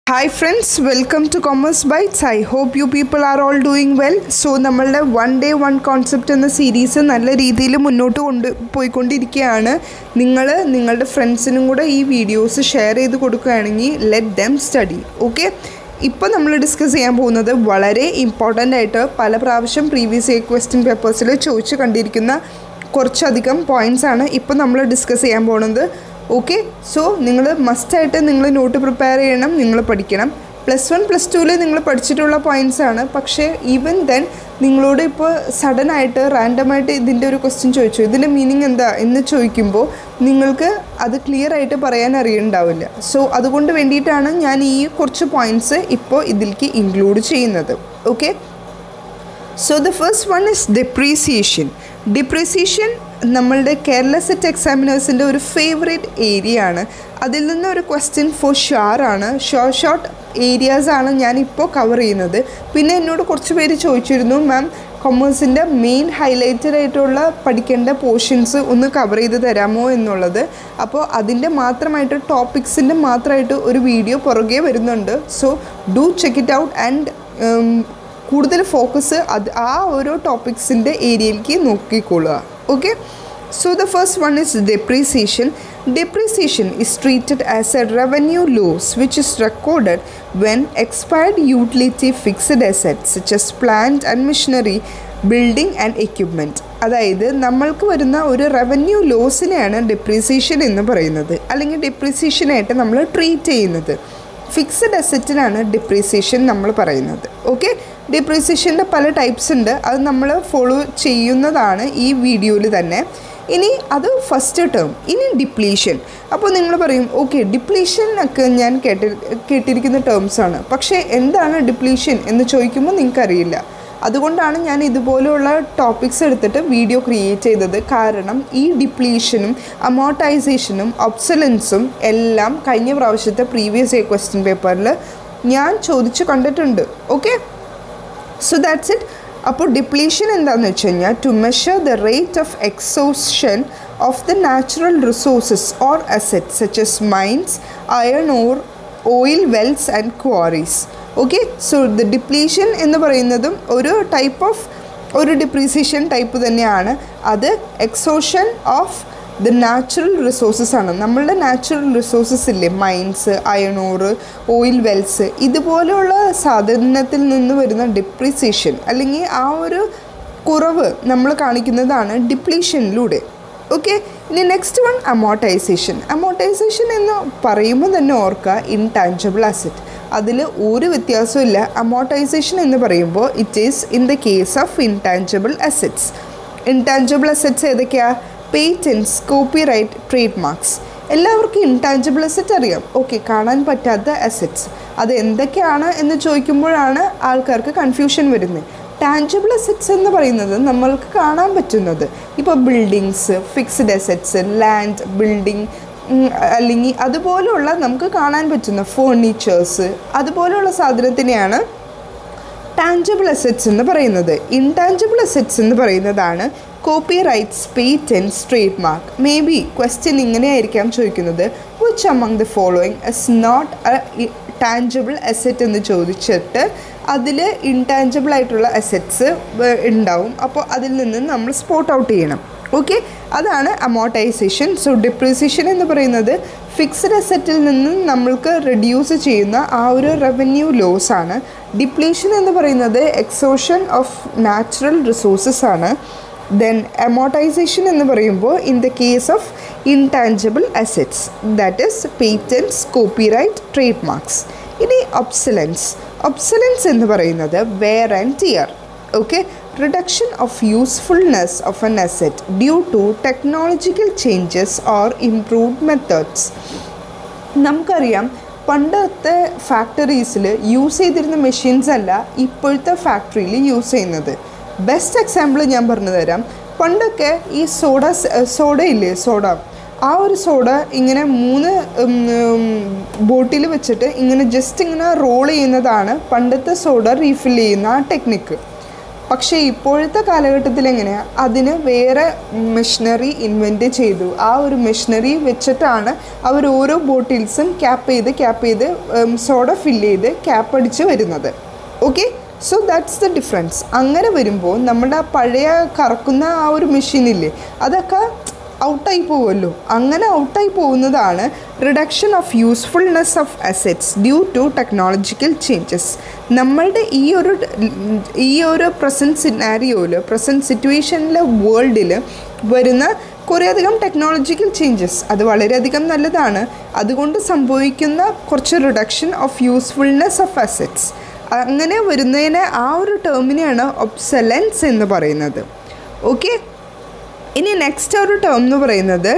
hi friends welcome to commerce bytes I hope you people are all doing well so നമ്മളുടെ one day one concept എന്ന series നല്ല രീതിയിൽ മുന്നോട്ട് കൊണ്ട് പോയിക്കൊണ്ടിരിക്കുകയാണ് നിങ്ങൾ നിങ്ങളുടെ ഫ്രണ്ട്സിനും കൂടെ ഈ വീഡിയോസ് ഷെയർ ചെയ്ത് കൊടുക്കുകയാണെങ്കിൽ ലെറ്റ് ദം സ്റ്റഡി ഓക്കെ ഇപ്പോൾ നമ്മൾ ഡിസ്കസ് ചെയ്യാൻ പോകുന്നത് വളരെ ഇമ്പോർട്ടൻ്റ് ആയിട്ട് പല പ്രാവശ്യം പ്രീവിയസ് ഇയർ ക്വസ്റ്റ്യൻ പേപ്പേഴ്സിൽ ചോദിച്ചു കണ്ടിരിക്കുന്ന കുറച്ചധികം പോയിൻറ്റ്സ് ആണ് ഇപ്പോൾ നമ്മൾ ഡിസ്കസ് ചെയ്യാൻ പോകുന്നത് ഓക്കെ സോ നിങ്ങൾ മസ്റ്റായിട്ട് നിങ്ങൾ നോട്ട് പ്രിപ്പയർ ചെയ്യണം നിങ്ങൾ പഠിക്കണം പ്ലസ് വൺ പ്ലസ് ടുവിൽ നിങ്ങൾ പഠിച്ചിട്ടുള്ള പോയിൻറ്റ്സ് ആണ് പക്ഷേ ഈവൻ ദെൻ നിങ്ങളോട് ഇപ്പോൾ സഡൻ ആയിട്ട് റാൻഡമായിട്ട് ഇതിൻ്റെ ഒരു ക്വസ്റ്റ്യൻ ചോദിച്ചു ഇതിൻ്റെ മീനിങ് എന്താ എന്ന് ചോദിക്കുമ്പോൾ നിങ്ങൾക്ക് അത് ക്ലിയർ ആയിട്ട് പറയാൻ അറിയുന്നുണ്ടാവില്ല സോ അതുകൊണ്ട് വേണ്ടിയിട്ടാണ് ഞാൻ ഈ കുറച്ച് പോയിൻറ്റ്സ് ഇപ്പോൾ ഇതിലേക്ക് ഇൻക്ലൂഡ് ചെയ്യുന്നത് okay so the first one is depreciation depreciation നമ്മളുടെ കേരള സെറ്റ് എക്സാമിനേഴ്സിൻ്റെ ഒരു ഫേവറേറ്റ് ഏരിയ ആണ് അതിൽ നിന്ന് ഒരു ക്വസ്റ്റ്യൻ ഫോർ ഷുവർ ആണ് ഷോർട്ട് ഷോർട്ട് ഏരിയാസ് ആണ് ഞാനിപ്പോൾ കവർ ചെയ്യുന്നത് പിന്നെ എന്നോട് കുറച്ച് പേര് ചോദിച്ചിരുന്നു മാം കൊമേഴ്സിൻ്റെ മെയിൻ ഹൈലൈറ്റഡ് ആയിട്ടുള്ള പഠിക്കേണ്ട പോർഷൻസ് ഒന്ന് കവർ ചെയ്ത് തരാമോ എന്നുള്ളത് അപ്പോൾ അതിൻ്റെ മാത്രമായിട്ട് ടോപ്പിക്സിൻ്റെ മാത്രമായിട്ട് ഒരു വീഡിയോ പുറകെ വരുന്നുണ്ട് so do check it out and കൂടുതൽ ഫോക്കസ് അത് ആ ഓരോ ടോപ്പിക്സിൻ്റെ ഏരിയയിലേക്ക് നോക്കിക്കൊള്ളുക okay so the first one is depreciation depreciation is treated as a revenue loss which is recorded when expired utility fixed assets such as plant and machinery building and equipment അതായത് നമ്മൾക്ക് വരുന്ന ഒരു റവന്യൂ ലോസിനെയാണ് ഡെപ്രീസിയേഷൻ എന്ന് പറയുന്നത് അല്ലെങ്കിൽ ഡെപ്രീസിയേഷനായിട്ട് നമ്മൾ treat ചെയ്യുന്നത് fixed അസറ്റിനാണ് depreciation നമ്മൾ പറയുന്നത് ഓക്കെ ഡിപ്രീസിയേഷൻ്റെ പല ടൈപ്സ് ഉണ്ട് അത് നമ്മൾ ഫോളോ ചെയ്യുന്നതാണ് ഈ വീഡിയോയിൽ തന്നെ ഇനി അത് ഫസ്റ്റ് ടേം ഇനി ഡിപ്ലീഷൻ അപ്പോൾ നിങ്ങൾ പറയും ഓക്കെ ഡിപ്ലീഷൻ ഒക്കെ ഞാൻ കേട്ടി കേട്ടിരിക്കുന്ന ടേംസ് ആണ് പക്ഷേ എന്താണ് ഡിപ്ലീഷൻ എന്ന് ചോദിക്കുമ്പോൾ നിങ്ങൾക്കറിയില്ല അതുകൊണ്ടാണ് ഞാൻ ഇതുപോലെയുള്ള ടോപ്പിക്സ് എടുത്തിട്ട് വീഡിയോ ക്രിയേറ്റ് ചെയ്തത് കാരണം ഈ ഡിപ്ലീഷനും അമോർട്ടൈസേഷനും ഒബ്സലൻസും എല്ലാം കഴിഞ്ഞ പ്രാവശ്യത്തെ പ്രീവിയസ് ഇയർ ക്വസ്റ്റ്യൻ പേപ്പറിൽ ഞാൻ ചോദിച്ചു കണ്ടിട്ടുണ്ട് ഓക്കെ സോ ദാറ്റ്സ് ഇറ്റ് അപ്പോൾ ഡിപ്ലീഷൻ എന്താണെന്ന് വെച്ച് കഴിഞ്ഞാൽ to measure the rate of exhaustion of the natural resources or assets such as mines iron ore oil wells and quarries okay so the depletion എന്ന് പറയുന്നതും ഒരു ടൈപ്പ് ഓഫ് ഒരു depreciation type തന്നെയാണ് അത് exhaustion of the natural resources ആണ് നമ്മളുടെ natural resources ഇല്ലേ mines iron ore oil wells ഇതുപോലെയുള്ള സാധനത്തിൽ നിന്ന് വരുന്ന ഡിപ്രീസിയേഷൻ അല്ലെങ്കിൽ ആ ഒരു കുറവ് നമ്മൾ കാണിക്കുന്നതാണ് ഡിപ്ലീഷനിലൂടെ ഓക്കെ ഇനി നെക്സ്റ്റ് വൺ അമോർട്ടൈസേഷൻ അമോർട്ടൈസേഷൻ എന്ന് പറയുമ്പോൾ തന്നെ ഓർക്കുക ഇൻടാഞ്ചിബിൾ അസറ്റ് അതിൽ ഒരു വ്യത്യാസവും ഇല്ല അമോർട്ടൈസേഷൻ എന്ന് പറയുമ്പോൾ it is in the case of intangible assets intangible assets ഏതൊക്കെയാണ് പേറ്റൻസ് കോപ്പിറൈറ്റ് ട്രേഡ് മാർക്സ് എല്ലാവർക്കും ഇൻടാഞ്ചിബിൾ അസറ്റ് അറിയാം ഓക്കെ കാണാൻ പറ്റാത്ത അസറ്റ്സ് അത് എന്തൊക്കെയാണ് എന്ന് ചോദിക്കുമ്പോഴാണ് ആൾക്കാർക്ക് കൺഫ്യൂഷൻ വരുന്നത് ടാഞ്ചിബിൾ അസറ്റ്സ് എന്ന് പറയുന്നത് നമ്മൾക്ക് കാണാൻ പറ്റുന്നത് ഇപ്പോൾ buildings fixed assets land building അല്ലെങ്കിൽ അതുപോലുള്ള നമുക്ക് കാണാൻ പറ്റുന്ന ഫേർണിച്ചേഴ്സ് അതുപോലുള്ള സാധനത്തിനെയാണ് ടാഞ്ചിബിൾ അസറ്റ്സ് എന്ന് പറയുന്നത് ഇൻടാഞ്ചിബിൾ അസറ്റ്സ് എന്ന് പറയുന്നതാണ് copyrights patents trademark maybe question ഇങ്ങനെയായിരിക്കാം ചോദിക്കുന്നത് which among the following is not a tangible asset എന്ന് ചോദിച്ചിട്ട് അതിൽ ഇൻടാഞ്ചിബിൾ ആയിട്ടുള്ള അസറ്റ്സ് ഉണ്ടാവും അപ്പോൾ അതിൽ നിന്ന് നമ്മൾ സ്പോട്ട് ഔട്ട് ചെയ്യണം ഓക്കെ അതാണ് അമോർട്ടൈസേഷൻ സോ ഡിപ്രീസിയേഷൻ എന്ന് പറയുന്നത് ഫിക്സഡ് അസറ്റിൽ നിന്ന് നമ്മൾക്ക് റെഡ്യൂസ് ചെയ്യുന്ന ആ ഒരു റവന്യൂ ലോസ് ആണ് ഡിപ്ലീഷൻ എന്ന് പറയുന്നത് എക്സോഷൻ ഓഫ് നാച്ചുറൽ റിസോഴ്സസ് ആണ് ദെൻ അമോർട്ടൈസേഷൻ എന്ന് പറയുമ്പോൾ in the case of intangible assets that is patents copyright trademarks ഇനി ഒബ്സലൻസ് ഒബ്സലൻസ് എന്ന് പറയുന്നത് wear and tear okay reduction of usefulness of an asset due to technological changes or improved methods നമുക്കറിയാം പണ്ടത്തെ ഫാക്ടറീസിൽ use ചെയ്തിരുന്ന machines അല്ല ഇപ്പോഴത്തെ ഫാക്ടറിയിൽ use ചെയ്യുന്നത് ബെസ്റ്റ് എക്സാമ്പിൾ ഞാൻ പറഞ്ഞു തരാം പണ്ടൊക്കെ ഈ സോഡ സോഡ ഇല്ലേ സോഡ ആ ഒരു സോഡ ഇങ്ങനെ മൂന്ന് ബോട്ടിൽ വെച്ചിട്ട് ഇങ്ങനെ ജസ്റ്റ് ഇങ്ങനെ റോൾ ചെയ്യുന്നതാണ് പണ്ടത്തെ സോഡ റീഫിൽ ചെയ്യുന്ന ആ ടെക്നിക്ക് പക്ഷേ ഇപ്പോഴത്തെ കാലഘട്ടത്തിൽ എങ്ങനെയാണ് അതിന് വേറെ മെഷീനറി ഇൻവെൻറ്റ് ചെയ്തു ആ ഒരു മെഷീനറി വെച്ചിട്ടാണ് അവർ ഓരോ ബോട്ടിൽസും ക്യാപ്പ് ചെയ്ത് ക്യാപ്പ് ചെയ്ത് സോഡ ഫില്ല് ചെയ്ത് ക്യാപ്പ് അടിച്ച് വരുന്നത് okay so that's the difference അങ്ങനെ വരുമ്പോൾ നമ്മുടെ ആ പഴയ കറക്കുന്ന ആ ഒരു മെഷീനില്ലേ അതൊക്കെ ഔട്ടായി പോകുമല്ലോ അങ്ങനെ ഔട്ടായി പോകുന്നതാണ് reduction of usefulness of assets due to technological changes നമ്മളുടെ ഈ ഒരു ഈ ഒരു പ്രസൻറ്റ് സിനാരിയോയിൽ പ്രസൻറ്റ് സിറ്റുവേഷനിലെ വേൾഡിൽ വരുന്ന കുറേയധികം ടെക്നോളജിക്കൽ ചേഞ്ചസ് അത് വളരെയധികം നല്ലതാണ് അതുകൊണ്ട് സംഭവിക്കുന്ന കുറച്ച് reduction of usefulness of assets അങ്ങനെ വരുന്നതിനെ ആ ഒരു ടേമിനെയാണ് ഒബ്സലൻസ് എന്ന് പറയുന്നത് ഓക്കെ ഇനി നെക്സ്റ്റ് ഒരു ടേം എന്ന് പറയുന്നത്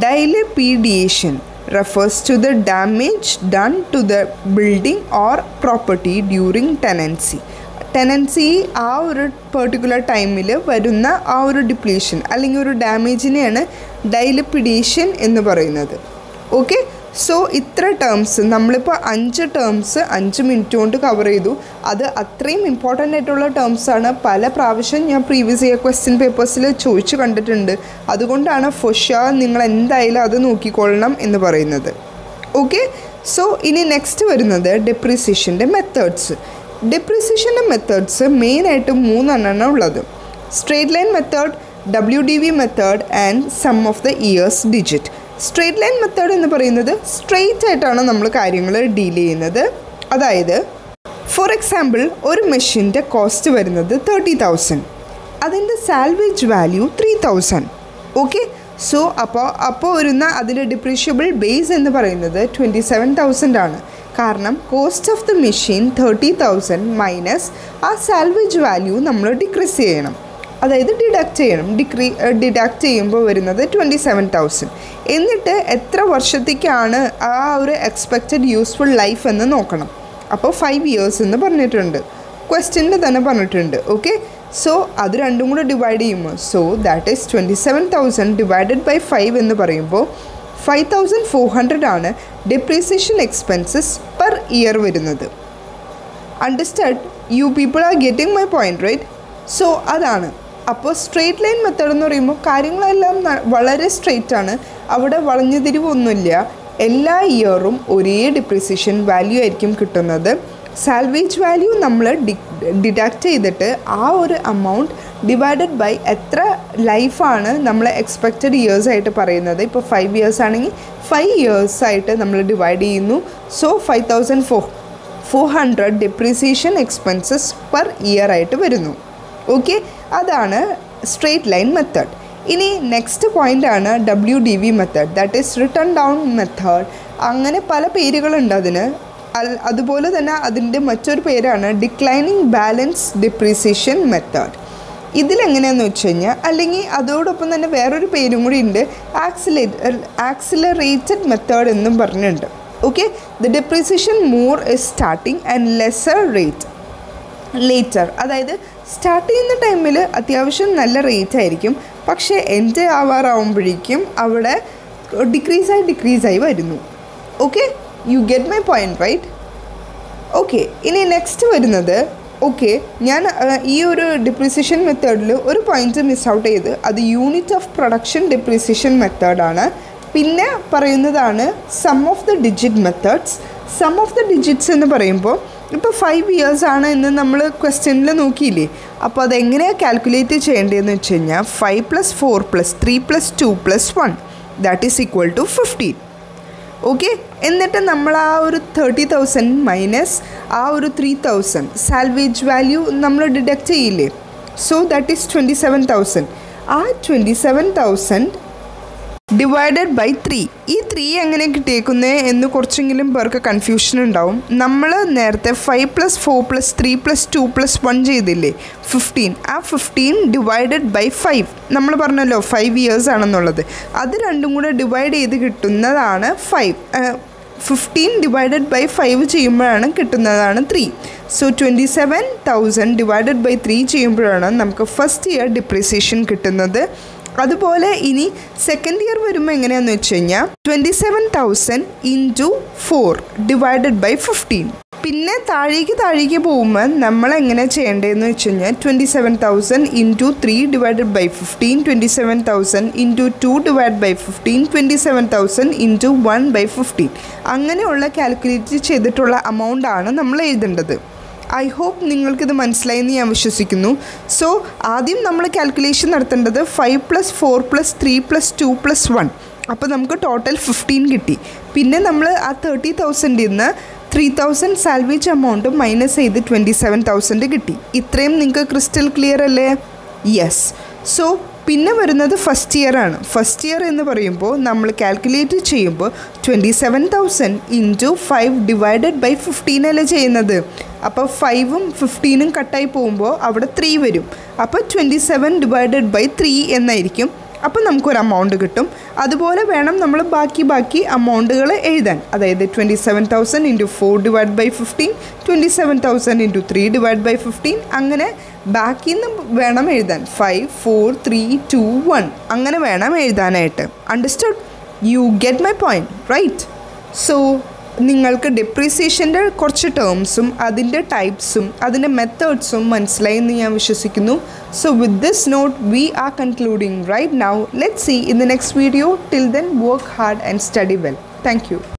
dilapidation refers to the damage done to the building or property during tenancy tenancy ആ ഒരു പെർട്ടിക്കുലർ ടൈമിൽ വരുന്ന ആ ഒരു ഡിപ്ലീഷൻ അല്ലെങ്കിൽ ഒരു ഡാമേജിനെയാണ് ഡൈലിപ്പിഡേഷൻ എന്ന് പറയുന്നത് ഓക്കെ സോ ഇത്ര ടേംസ് നമ്മളിപ്പോൾ അഞ്ച് ടേംസ് അഞ്ച് മിനിറ്റ് കൊണ്ട് കവർ ചെയ്തു അത് അത്രയും ഇമ്പോർട്ടൻ്റ് ആയിട്ടുള്ള ടേംസാണ് പല പ്രാവശ്യം ഞാൻ പ്രീവിയസ് ഇയർ ക്വസ്റ്റ്യൻ പേപ്പേഴ്സിൽ ചോദിച്ചു കണ്ടിട്ടുണ്ട് അതുകൊണ്ടാണ് ഫൊഷ നിങ്ങൾ എന്തായാലും അത് നോക്കിക്കൊള്ളണം എന്ന് പറയുന്നത് ഓക്കെ സോ ഇനി നെക്സ്റ്റ് വരുന്നത് ഡെപ്രിസിയേഷൻ്റെ മെത്തേഡ്സ് ഡെപ്രിസിയേഷൻ്റെ മെത്തേഡ്സ് മെയിനായിട്ട് മൂന്നെണ്ണം ഉള്ളത് straight line method W D V method and sum of the years digit straight line method എന്ന് പറയുന്നത് സ്ട്രെയിറ്റ് ആയിട്ടാണ് നമ്മൾ കാര്യങ്ങൾ ഡീൽ ചെയ്യുന്നത് അതായത് ഫോർ എക്സാമ്പിൾ ഒരു മെഷീൻ്റെ കോസ്റ്റ് വരുന്നത് തേർട്ടി തൗസൻഡ് അതിൻ്റെ salvage value three thousand okay so അപ്പോൾ അപ്പോൾ വരുന്ന അതിൻ്റെ ഡിപ്രീഷ്യബിൾ ബേസ് എന്ന് പറയുന്നത് ട്വൻറ്റി സെവൻ തൗസൻഡ് ആണ് കാരണം cost of the machine thirty thousand minus ആ സാൽവേജ് വാല്യൂ നമ്മൾ ഡിക്രീസ് ചെയ്യണം അതായത് ഡിഡക്റ്റ് ചെയ്യണം ഡിക്രീ ഡിഡക്റ്റ് ചെയ്യുമ്പോൾ വരുന്നത് ട്വൻറ്റി സെവൻ തൗസൻഡ് എന്നിട്ട് എത്ര വർഷത്തേക്കാണ് ആ ഒരു എക്സ്പെക്റ്റഡ് യൂസ്ഫുൾ ലൈഫ് എന്ന് നോക്കണം അപ്പോൾ ഫൈവ് ഇയേഴ്സ് എന്ന് പറഞ്ഞിട്ടുണ്ട് ക്വസ്റ്റ്യനിൽ തന്നെ പറഞ്ഞിട്ടുണ്ട് ഓക്കെ സോ അത് രണ്ടും കൂടെ ഡിവൈഡ് ചെയ്യുമ്പോൾ so that is twenty seven thousand divided by five എന്ന് പറയുമ്പോൾ ഫൈവ് തൗസൻഡ് ഫോർ ഹൺഡ്രഡ് ആണ് ഡെപ്രീസിയേഷൻ എക്സ്പെൻസസ് പെർ ഇയർ വരുന്നത് understand you people are getting my point right so അതാണ് അപ്പോൾ സ്ട്രെയിറ്റ് ലൈൻ മെത്തേഡ് എന്ന് പറയുമ്പോൾ കാര്യങ്ങളെല്ലാം ന- വളരെ സ്ട്രെയിറ്റ് ആണ് അവിടെ വളഞ്ഞു തിരിവൊന്നുമില്ല എല്ലാ ഇയറും ഒരേ ഡിപ്രിസിയേഷൻ വാല്യൂ ആയിരിക്കും കിട്ടുന്നത് സാൽവേജ് വാല്യൂ നമ്മൾ ഡി ഡിഡക്റ്റ് ചെയ്തിട്ട് ആ ഒരു എമൗണ്ട് ഡിവൈഡഡ് ബൈ എത്ര ലൈഫാണ് നമ്മൾ എക്സ്പെക്റ്റഡ് ഇയേഴ്സ് ആയിട്ട് പറയുന്നത് ഇപ്പോൾ ഫൈവ് ഇയേഴ്സ് ആണെങ്കിൽ ഫൈവ് ഇയേഴ്സ് ആയിട്ട് നമ്മൾ ഡിവൈഡ് ചെയ്യുന്നു so five thousand four four hundred depreciation expenses per year ആയിട്ട് വരുന്നു ഓക്കെ അതാണ് സ്ട്രെയിറ്റ് ലൈൻ മെത്തേഡ് ഇനി നെക്സ്റ്റ് പോയിൻ്റ് ആണ് W D V method that is written down method അങ്ങനെ പല പേരുകളുണ്ട് അതിന് അൽ- അതുപോലെ തന്നെ അതിൻ്റെ മറ്റൊരു പേരാണ് ഡിക്ലൈനിങ് ബാലൻസ് ഡിപ്രീസിയേഷൻ മെത്തേഡ് ഇതിലെങ്ങനെയാണെന്ന് വെച്ച് കഴിഞ്ഞാൽ അല്ലെങ്കിൽ അതോടൊപ്പം തന്നെ വേറൊരു പേരും കൂടി ഉണ്ട് ആക്സിലേ ആക്സിലറേറ്റഡ് മെത്തേഡ് എന്നും പറഞ്ഞിട്ടുണ്ട് okay the depreciation more is starting and lesser rate later അതായത് സ്റ്റാർട്ട് ചെയ്യുന്ന ടൈമിൽ അത്യാവശ്യം നല്ല റേറ്റ് ആയിരിക്കും പക്ഷേ എൻ്റെ ആവാറാവുമ്പോഴേക്കും അവിടെ ഡിക്രീസായി ഡിക്രീസായി വരുന്നു okay you get my point right okay ഇനി നെക്സ്റ്റ് വരുന്നത് ഓക്കെ ഞാൻ ആ, ഈ ഒരു ഡിപ്രിസിയേഷൻ മെത്തേഡിൽ ഒരു പോയിന്റ് മിസ് ഔട്ട് ചെയ്ത് അത് യൂണിറ്റ് ഓഫ് പ്രൊഡക്ഷൻ ഡിപ്രിസിയേഷൻ മെത്തേഡാണ് പിന്നെ പറയുന്നതാണ് sum of the digit methods sum of the digits എന്ന് പറയുമ്പോൾ ഇപ്പോൾ ഫൈവ് ഇയേഴ്സ് ആണ് എന്ന് നമ്മൾ ക്വസ്റ്റ്യനിൽ നോക്കിയില്ലേ അപ്പോൾ അതെങ്ങനെയാണ് കാൽക്കുലേറ്റ് ചെയ്യേണ്ടതെന്ന് വെച്ച് കഴിഞ്ഞാൽ five plus four plus three plus two plus one that is equal to fifteen okay എന്നിട്ട് നമ്മൾ ആ ഒരു തേർട്ടി തൗസൻഡ് മൈനസ് ആ ഒരു ത്രീ തൗസൻഡ് സാൽവേജ് വാല്യൂ നമ്മൾ ഡിഡക്റ്റ് ചെയ്യില്ലേ so that is twenty seven thousand ah twenty seven thousand divided by three ഈ three എങ്ങനെ കിട്ടിയേക്കുന്നത് എന്ന് കുറച്ചെങ്കിലും പേർക്ക് കൺഫ്യൂഷൻ ഉണ്ടാവും നമ്മൾ നേരത്തെ five plus four plus three plus two plus one ചെയ്തില്ലേ ഫിഫ്റ്റീൻ ആ ഫിഫ്റ്റീൻ ഡിവൈഡഡ് ബൈ ഫൈവ് നമ്മൾ പറഞ്ഞല്ലോ ഫൈവ് ഇയേഴ്സ് ആണെന്നുള്ളത് അത് രണ്ടും കൂടെ ഡിവൈഡ് ചെയ്ത് കിട്ടുന്നതാണ് five fifteen divided by five ചെയ്യുമ്പോഴാണ് കിട്ടുന്നതാണ് three so twenty seven thousand divided by three ചെയ്യുമ്പോഴാണ് നമുക്ക് ഫസ്റ്റ് ഇയർ ഡിപ്രിസിയേഷൻ കിട്ടുന്നത് അതുപോലെ ഇനി സെക്കൻഡ് ഇയർ വരുമ്പോൾ എങ്ങനെയാണെന്ന് വെച്ച് കഴിഞ്ഞാൽ twenty seven thousand into four divided by fifteen പിന്നെ താഴേക്ക് താഴേക്ക് പോകുമ്പോൾ നമ്മൾ എങ്ങനെ ചെയ്യേണ്ടതെന്ന് വെച്ച് കഴിഞ്ഞാൽ twenty seven thousand into three divided by fifteen twenty seven thousand into two divide by fifteen twenty seven thousand into one by fifteen അങ്ങനെയുള്ള കാൽക്കുലേറ്റ് ചെയ്തിട്ടുള്ള amount ആണ് നമ്മൾ എഴുതേണ്ടത് ഐ ഹോപ്പ് നിങ്ങൾക്കിത് മനസ്സിലായെന്ന് ഞാൻ വിശ്വസിക്കുന്നു സോ ആദ്യം നമ്മൾ കാൽക്കുലേഷൻ നടത്തേണ്ടത് five plus four plus three plus two plus one അപ്പോൾ നമുക്ക് ടോട്ടൽ ഫിഫ്റ്റീൻ കിട്ടി പിന്നെ നമ്മൾ ആ തേർട്ടി തൗസൻഡിൽ നിന്ന് three thousand salvage amount minus ചെയ്ത് ട്വൻറ്റി സെവൻ തൗസൻഡ് കിട്ടി ഇത്രയും നിങ്ങൾക്ക് ക്രിസ്റ്റൽ ക്ലിയർ അല്ലേ യെസ് സോ പിന്നെ വരുന്നത് ഫസ്റ്റ് ഇയർ ആണ് ഫസ്റ്റ് ഇയർ എന്ന് പറയുമ്പോൾ നമ്മൾ കാൽക്കുലേറ്റ് ചെയ്യുമ്പോൾ twenty seven thousand into five divided by fifteen അല്ലേ ചെയ്യുന്നത് അപ്പോൾ ഫൈവും ഫിഫ്റ്റീനും കട്ടായി പോകുമ്പോൾ അവിടെ ത്രീ വരും അപ്പോൾ twenty seven divided by three എന്നായിരിക്കും അപ്പോൾ നമുക്കൊരു എമൗണ്ട് കിട്ടും അതുപോലെ വേണം നമ്മൾ ബാക്കി ബാക്കി എമൗണ്ടുകൾ എഴുതാൻ അതായത് twenty seven thousand into four divide by fifteen twenty seven thousand into three divide by fifteen അങ്ങനെ ബാക്കിൽ നിന്ന് വേണം എഴുതാൻ five four three two one അങ്ങനെ വേണം എഴുതാനായിട്ട് understood you get my point right so നിങ്ങൾക്ക് ഡെപ്രീസിയേഷൻ്റെ കുറച്ച് ടേംസും അതിൻ്റെ ടൈപ്സും അതിൻ്റെ മെത്തേഡ്സും മനസ്സിലായി എന്ന് ഞാൻ വിശ്വസിക്കുന്നു so with this note we are concluding right now let see in the next video till then work hard and study well thank U